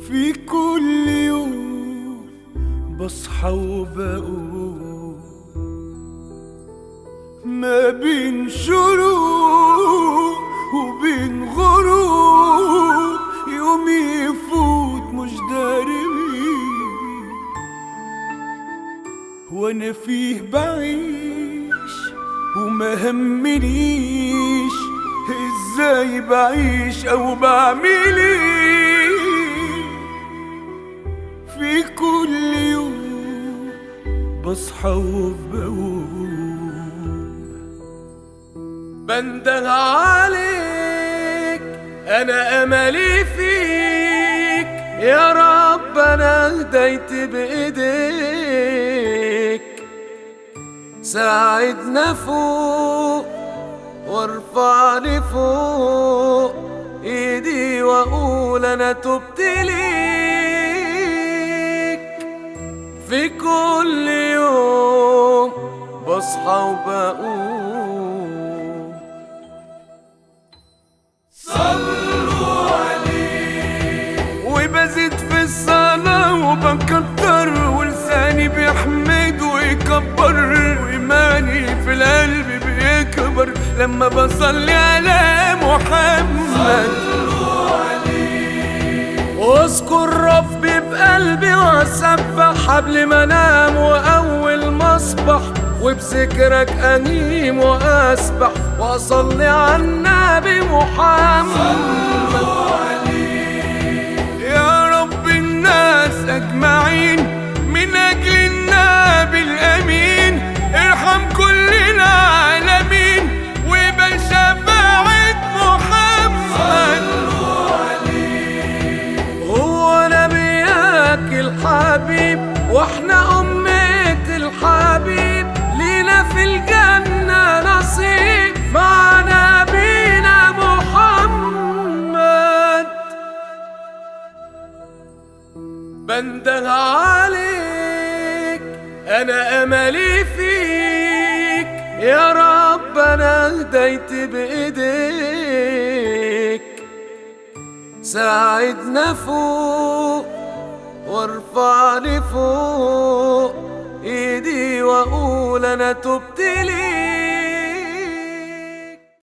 في كل يوم بصحى وبقوم ما بين شروق وبين غروب يومي يفوت مش داري بيه وانا فيه بعيش وما همنيش ازاي بعيش او بعمل ايه في كل يوم بصحى وبقوم بنده عليك انا املي فيك يا رب انا هديت بايديك ساعدنا فوق وارفعني فوق ايدي واقول انا تبت ليك في كل يوم بصحى وبقوم صلوا عليه وبزيد في الصلاة وبكتر ولساني بيحمد ويكبر وإيماني في القلب بيكبر لما بصلي على محمد واذكر ربي بقلبي واسبح قبل ما انام واول ما اصبح وبذكرك انيم واسبح واصلي على النبي محمد يا رب الناس اجمعين من اجل النبي الامين ارحم كل العالمين وبشفاعة محمد هو نبيك الحبيب واحنا أمة الحبيب لينا في الجنة نصيب مع نبينا محمد بنده عليك أنا أملي فيك يا رب أنا هديت بإيديك ساعدنا فوق وارفعني فوق ايدي واقول انا تبت ليك